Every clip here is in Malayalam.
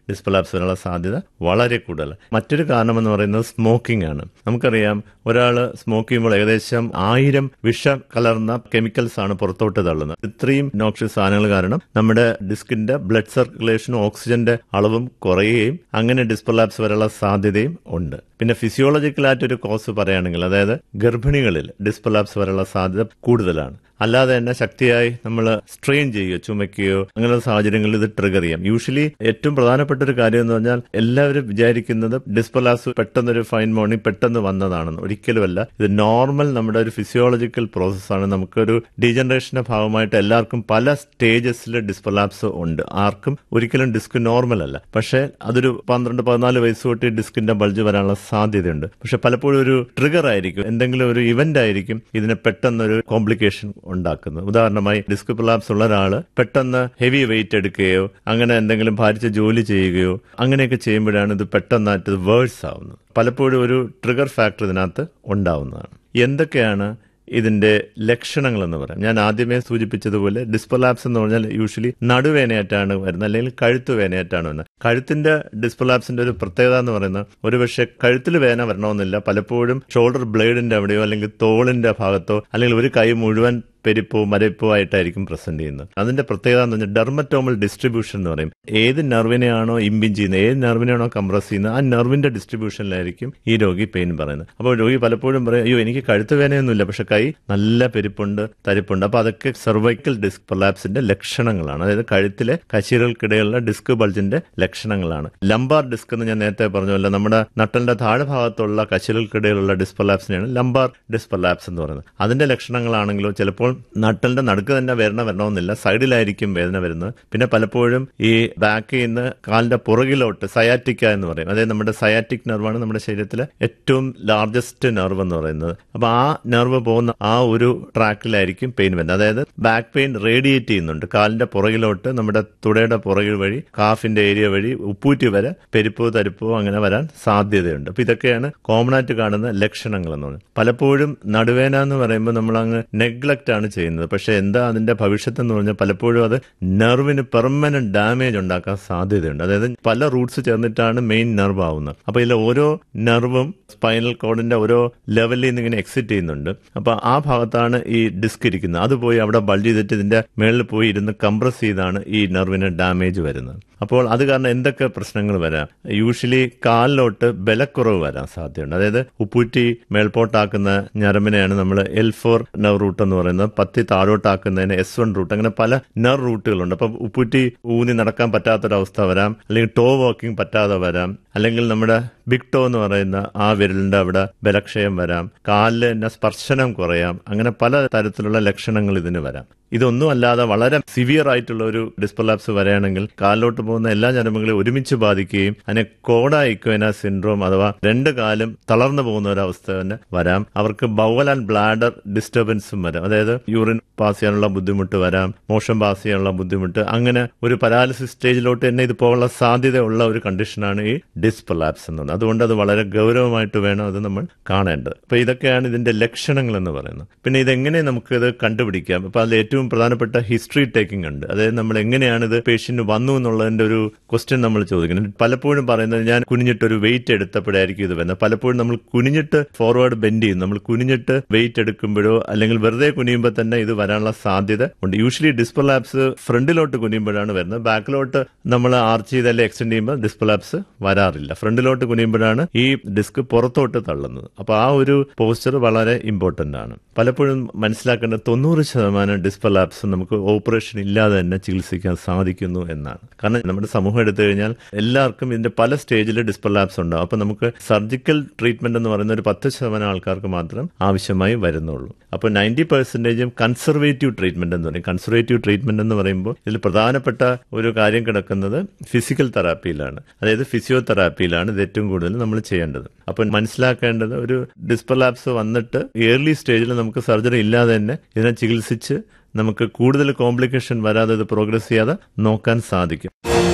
ഡിസ്പ്രലാപ്സ് വരാനുള്ള സാധ്യത വളരെ കൂടുതൽ മറ്റൊരു കാരണം എന്ന് പറയുന്നത് സ്മോക്കിംഗ് ആണ് നമുക്കറിയാം ഒരാൾ സ്മോക്ക് ചെയ്യുമ്പോൾ ഏകദേശം ആയിരം വിഷ കലർന്ന കെമിക്കൽസ് ആണ് പുറത്തോട്ട് തള്ളുന്നത് ഇത്രയും നോക്ഷ്യസ് സാധനങ്ങൾ കാരണം നമ്മുടെ ഡിസ്കിന്റെ ബ്ലഡ് സർക്കുലേഷനും ഓക്സിജന്റെ അളവും കുറയുകയും അങ്ങനെ ഡിസ്പ്രലാപ്സ് വരാനുള്ള സാധ്യതയും ഉണ്ട് പിന്നെ ഫിസിയോളജിക്കലായിട്ട് ഒരു കോസ് പറയുകയാണെങ്കിൽ അതായത് ഗർഭിണികളിൽ ഡിസ്പ്രലാപ്സ് വരാനുള്ള സാധ്യത കൂടുതലാണ് അല്ലാതെ തന്നെ ശക്തിയായി നമ്മൾ സ്ട്രെയിൻ ചെയ്യുകയോ ചുമയ്ക്കുകയോ അങ്ങനെയുള്ള സാഹചര്യങ്ങളിൽ ഇത് ട്രിഗർ ചെയ്യാം യൂഷ്വലി ഏറ്റവും പ്രധാനപ്പെട്ട ഒരു കാര്യം എന്ന് പറഞ്ഞാൽ എല്ലാവരും വിചാരിക്കുന്നത് ഡിസ്പ്രലാസ് പെട്ടെന്നൊരു ഫൈൻ മോർണിംഗ് പെട്ടെന്ന് വന്നതാണെന്ന് ഒരിക്കലുമല്ല ഇത് നോർമൽ നമ്മുടെ ഒരു ഫിസിയോളജിക്കൽ പ്രോസസ്സാണ് നമുക്കൊരു ഡീജനറേഷന്റെ ഭാഗമായിട്ട് എല്ലാവർക്കും പല സ്റ്റേജസിൽ ഡിസ്പ്രലാപ്സ് ഉണ്ട് ആർക്കും ഒരിക്കലും ഡിസ്ക് നോർമൽ അല്ല പക്ഷേ അതൊരു പന്ത്രണ്ട് പതിനാല് വയസ്സ് തൊട്ട് ഡിസ്കിന്റെ ബൾജ് വരാനുള്ള സാധ്യതയുണ്ട് പക്ഷെ പലപ്പോഴും ഒരു ട്രിഗർ ആയിരിക്കും എന്തെങ്കിലും ഒരു ഇവന്റ് ആയിരിക്കും ഇതിനെ പെട്ടെന്നൊരു കോംപ്ലിക്കേഷൻ ഉണ്ടാക്കുന്നത് ഉദാഹരണമായി ഡിസ്ക് പ്രലാപ്സ് ഉള്ള ഒരാൾ പെട്ടെന്ന് ഹെവി വെയിറ്റ് എടുക്കുകയോ അങ്ങനെ എന്തെങ്കിലും ഭാരിച്ച ജോലി ചെയ്യുകയോ അങ്ങനെയൊക്കെ ചെയ്യുമ്പോഴാണ് ഇത് പെട്ടെന്നായിട്ട് ഇത് വേഴ്സ് ആവുന്നത് പലപ്പോഴും ഒരു ട്രിഗർ ഫാക്ടർ ഇതിനകത്ത് ഉണ്ടാവുന്നതാണ് എന്തൊക്കെയാണ് ഇതിന്റെ ലക്ഷണങ്ങൾ എന്ന് പറയാം ഞാൻ ആദ്യമേ സൂചിപ്പിച്ചതുപോലെ ഡിസ്പൊലാപ്സ് എന്ന് പറഞ്ഞാൽ യൂഷ്വലി നടുവേനയായിട്ടാണ് വരുന്നത് അല്ലെങ്കിൽ കഴുത്ത് വേനയായിട്ടാണ് വരുന്നത് കഴുത്തിന്റെ ഡിസ്പൊലാപ്സിന്റെ ഒരു പ്രത്യേകത എന്ന് പറയുന്നത് ഒരുപക്ഷെ കഴുത്തിൽ വേന വരണമെന്നില്ല പലപ്പോഴും ഷോൾഡർ ബ്ലേഡിന്റെ അവിടെയോ അല്ലെങ്കിൽ തോളിന്റെ ഭാഗത്തോ അല്ലെങ്കിൽ ഒരു കൈ മുഴുവൻ പെരിപ്പോ മരപ്പോ ആയിട്ടായിരിക്കും പ്രസന്റ് ചെയ്യുന്നത് അതിന്റെ പ്രത്യേകത എന്ന് പറഞ്ഞാൽ ഡെർമറ്റോമൽ ഡിസ്ട്രിബ്യൂഷൻ എന്ന് പറയും ഏത് നെർവിനെയാണോ ഇമ്പിൻ ചെയ്യുന്നത് ഏത് നെർവിനെയാണോ കംപ്രസ് ചെയ്യുന്നത് ആ നെർവിന്റെ ഡിസ്ട്രിബ്യൂഷനിലായിരിക്കും ഈ രോഗി പെയിൻ പറയുന്നത് അപ്പോൾ രോഗി പലപ്പോഴും പറയും അയ്യോ എനിക്ക് കഴുത്ത് വേനയൊന്നുമില്ല പക്ഷെ കൈ നല്ല പെരിപ്പുണ്ട് തരിപ്പുണ്ട് അപ്പൊ അതൊക്കെ സെർവൈക്കൽ ഡിസ്ക് പ്രൊലാപ്സിന്റെ ലക്ഷണങ്ങളാണ് അതായത് കഴുത്തിലെ കശീരകൾക്കിടയിലുള്ള ഡിസ്ക് ബൾജിന്റെ ലക്ഷണങ്ങളാണ് ലംബാർ ഡിസ്ക് എന്ന് ഞാൻ നേരത്തെ പറഞ്ഞല്ലോ നമ്മുടെ നട്ടലിന്റെ താഴെ ഭാഗത്തുള്ള കശീരകൾക്കിടയിലുള്ള ഡിസ്പൊലാപ്സിനെയാണ് ലംബാർ ഡിസ്പൊലാപ്സ് എന്ന് പറയുന്നത് അതിന്റെ ലക്ഷണങ്ങളാണെങ്കിലോ ചിലപ്പോൾ നട്ടലിന്റെ നടുക്ക് തന്നെ വേദന വരണമെന്നില്ല സൈഡിലായിരിക്കും വേദന വരുന്നത് പിന്നെ പലപ്പോഴും ഈ ബാക്കിൽ നിന്ന് കാലിന്റെ പുറകിലോട്ട് സയാറ്റിക്ക എന്ന് പറയും അതായത് നമ്മുടെ സയാറ്റിക് നെർവാണ് നമ്മുടെ ശരീരത്തിലെ ഏറ്റവും ലാർജസ്റ്റ് നെർവ് എന്ന് പറയുന്നത് അപ്പൊ ആ നെർവ് പോകുന്ന ആ ഒരു ട്രാക്കിലായിരിക്കും പെയിൻ വരുന്നത് അതായത് ബാക്ക് പെയിൻ റേഡിയേറ്റ് ചെയ്യുന്നുണ്ട് കാലിന്റെ പുറകിലോട്ട് നമ്മുടെ തുടയുടെ പുറകിൽ വഴി കാഫിന്റെ ഏരിയ വഴി ഉപ്പൂറ്റി വരെ പെരുപ്പോ തരിപ്പോ അങ്ങനെ വരാൻ സാധ്യതയുണ്ട് അപ്പൊ ഇതൊക്കെയാണ് കോമൺ ആയിട്ട് കാണുന്ന ലക്ഷണങ്ങൾ എന്ന് പറയുന്നത് പലപ്പോഴും നടുവേന എന്ന് പറയുമ്പോൾ നമ്മൾ അങ്ങ് നെഗ്ലക്റ്റ് ആണ് ചെയ്യുന്നത് പക്ഷെ എന്താ അതിന്റെ ഭവിഷ്യത്ത് എന്ന് പറഞ്ഞാൽ പലപ്പോഴും അത് നെർവിന് പെർമനന്റ് ഡാമേജ് ഉണ്ടാക്കാൻ സാധ്യതയുണ്ട് അതായത് പല റൂട്ട്സ് ചേർന്നിട്ടാണ് മെയിൻ നെർവ് ആവുന്നത് അപ്പൊ ഇതിൽ ഓരോ നെർവും സ്പൈനൽ കോഡിന്റെ ഓരോ ലെവലിൽ നിന്ന് ഇങ്ങനെ എക്സിറ്റ് ചെയ്യുന്നുണ്ട് അപ്പൊ ആ ഭാഗത്താണ് ഈ ഡിസ്ക് ഇരിക്കുന്നത് അത് പോയി അവിടെ ബൾജ് ചെയ്തിട്ട് ഇതിന്റെ മേളിൽ പോയി ഇരുന്ന് കംപ്രസ് ചെയ്താണ് ഈ നെർവിന് ഡാമേജ് വരുന്നത് അപ്പോൾ അത് കാരണം എന്തൊക്കെ പ്രശ്നങ്ങൾ വരാം യൂഷ്വലി കാലിലോട്ട് ബലക്കുറവ് വരാൻ സാധ്യതയുണ്ട് അതായത് ഉപ്പൂറ്റി മേൽപോട്ടാക്കുന്ന ഞരമ്പിനെയാണ് നമ്മൾ എൽ ഫോർ നെർ റൂട്ട് എന്ന് പറയുന്നത് പത്തി താഴോട്ടാക്കുന്നതിന് എസ് വൺ റൂട്ട് അങ്ങനെ പല നെർ റൂട്ടുകളുണ്ട് അപ്പം ഉപ്പൂറ്റി ഊന്നി നടക്കാൻ പറ്റാത്തൊരവസ്ഥ വരാം അല്ലെങ്കിൽ ടോ വാക്കിംഗ് പറ്റാതെ വരാം അല്ലെങ്കിൽ നമ്മുടെ ബിഗ് ടോ എന്ന് പറയുന്ന ആ വിരലിന്റെ അവിടെ ബലക്ഷയം വരാം കാലിൽ തന്നെ സ്പർശനം കുറയാം അങ്ങനെ പല തരത്തിലുള്ള ലക്ഷണങ്ങൾ ഇതിന് വരാം ഇതൊന്നും അല്ലാതെ വളരെ സിവിയർ ആയിട്ടുള്ള ഒരു ഡിസ്പൊലാപ്സ് വരികയാണെങ്കിൽ കാലിലോട്ട് പോകുന്ന എല്ലാ ഞരമ്പുകളെയും ഒരുമിച്ച് ബാധിക്കുകയും അതിനെ കോഡ ഇക്വേന സിൻഡ്രോം അഥവാ രണ്ട് കാലും തളർന്നു പോകുന്ന ഒരു അവസ്ഥ തന്നെ വരാം അവർക്ക് ബൗവൽ ആൻഡ് ബ്ലാഡർ ഡിസ്റ്റർബൻസും വരാം അതായത് യൂറിൻ പാസ് ചെയ്യാനുള്ള ബുദ്ധിമുട്ട് വരാം മോഷൻ പാസ് ചെയ്യാനുള്ള ബുദ്ധിമുട്ട് അങ്ങനെ ഒരു പരാലിസിസ് സ്റ്റേജിലോട്ട് തന്നെ ഇത് പോകാനുള്ള സാധ്യതയുള്ള ഒരു കണ്ടീഷനാണ് ഈ ഡിസ്പൊലാപ്സ് എന്നുള്ളത് അതുകൊണ്ട് അത് വളരെ ഗൗരവമായിട്ട് വേണം അത് നമ്മൾ കാണേണ്ടത് അപ്പൊ ഇതൊക്കെയാണ് ഇതിന്റെ ലക്ഷണങ്ങൾ എന്ന് പറയുന്നത് പിന്നെ ഇതെങ്ങനെ നമുക്ക് ഇത് കണ്ടുപിടിക്കാം അപ്പൊ അതിൽ ഏറ്റവും പ്രധാനപ്പെട്ട ഹിസ്റ്ററി ടേക്കിംഗ് ഉണ്ട് അതായത് നമ്മൾ എങ്ങനെയാണ് ഇത് പേഷ്യന്റ് വന്നു എന്നുള്ളതിന്റെ ഒരു ക്വസ്റ്റ്യൻ നമ്മൾ ചോദിക്കുന്നത് പലപ്പോഴും പറയുന്നത് ഞാൻ കുനിഞ്ഞിട്ട് ഒരു വെയിറ്റ് എടുത്തപ്പോഴായിരിക്കും ഇത് വരുന്നത് പലപ്പോഴും നമ്മൾ കുനിഞ്ഞിട്ട് ഫോർവേഡ് ബെൻഡ് ചെയ്യും നമ്മൾ കുനിഞ്ഞിട്ട് വെയിറ്റ് എടുക്കുമ്പോഴോ അല്ലെങ്കിൽ വെറുതെ കുനിയുമ്പോൾ തന്നെ ഇത് വരാനുള്ള സാധ്യത ഉണ്ട് യൂഷ്വലി ഡിസ്പൊലാപ്സ് ഫ്രണ്ടിലോട്ട് കുനിയുമ്പോഴാണ് വരുന്നത് ബാക്കിലോട്ട് നമ്മൾ ആർച്ച് ചെയ്തല്ലേ എക്സ്റ്റെൻഡ് ചെയ്യുമ്പോൾ ഡിസ്പൊലാപ്സ് വരാറില്ല ഫ്രണ്ടിലോട്ട് കുനിയുമ്പോഴാണ് ഈ ഡിസ്ക് പുറത്തോട്ട് തള്ളുന്നത് അപ്പൊ ആ ഒരു പോസ്ചർ വളരെ ഇമ്പോർട്ടന്റ് ആണ് പലപ്പോഴും മനസ്സിലാക്കേണ്ട തൊണ്ണൂറ് ശതമാനം ഡിസ്പൊലാപ്സ് നമുക്ക് ഓപ്പറേഷൻ ഇല്ലാതെ തന്നെ ചികിത്സിക്കാൻ സാധിക്കുന്നു എന്നാണ് കാരണം നമ്മുടെ സമൂഹം എടുത്തു കഴിഞ്ഞാൽ എല്ലാവർക്കും ഇതിന്റെ പല സ്റ്റേജിൽ ഡിസ്പൊലാപ്സ് ഉണ്ടാവും അപ്പൊ നമുക്ക് സർജിക്കൽ ട്രീറ്റ്മെന്റ് എന്ന് പറയുന്ന ഒരു പത്ത് ശതമാനം ആൾക്കാർക്ക് മാത്രം ആവശ്യമായി വരുന്നുള്ളൂ അപ്പോൾ നയൻറ്റി പെർസെന്റേജും കൺസർവേറ്റീവ് ട്രീറ്റ്മെന്റ് എന്ന് പറയും കൺസർവേറ്റീവ് ട്രീറ്റ്മെന്റ് എന്ന് പറയുമ്പോൾ ഇതിൽ പ്രധാനപ്പെട്ട ഒരു കാര്യം കിടക്കുന്നത് ഫിസിക്കൽ തെറാപ്പിയിലാണ് അതായത് ഫിസിയോതെറാപ്പിയിലാണ് ഇത് ഏറ്റവും കൂടുതൽ നമ്മൾ ചെയ്യേണ്ടത് അപ്പോൾ മനസ്സിലാക്കേണ്ടത് ഒരു ഡിസ്പൊലാപ്സ് വന്നിട്ട് ഏർലി സ്റ്റേജിൽ നമുക്ക് സർജറി ഇല്ലാതെ തന്നെ ഇതിനെ ചികിത്സിച്ച് നമുക്ക് കൂടുതൽ കോംപ്ലിക്കേഷൻ വരാതെ ഇത് പ്രോഗ്രസ് ചെയ്യാതെ നോക്കാൻ സാധിക്കും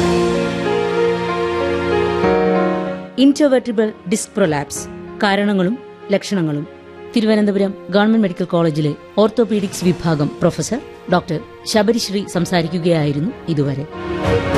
ഇൻറ്റോവെർട്ടിബിൾ ഡിസ്ക് പ്രൊലാപ്സ് കാരണങ്ങളും ലക്ഷണങ്ങളും തിരുവനന്തപുരം ഗവൺമെന്റ് മെഡിക്കൽ കോളേജിലെ ഓർത്തോപീഡിക്സ് വിഭാഗം പ്രൊഫസർ ഡോക്ടർ ശബരിശ്രീ സംസാരിക്കുകയായിരുന്നു ഇതുവരെ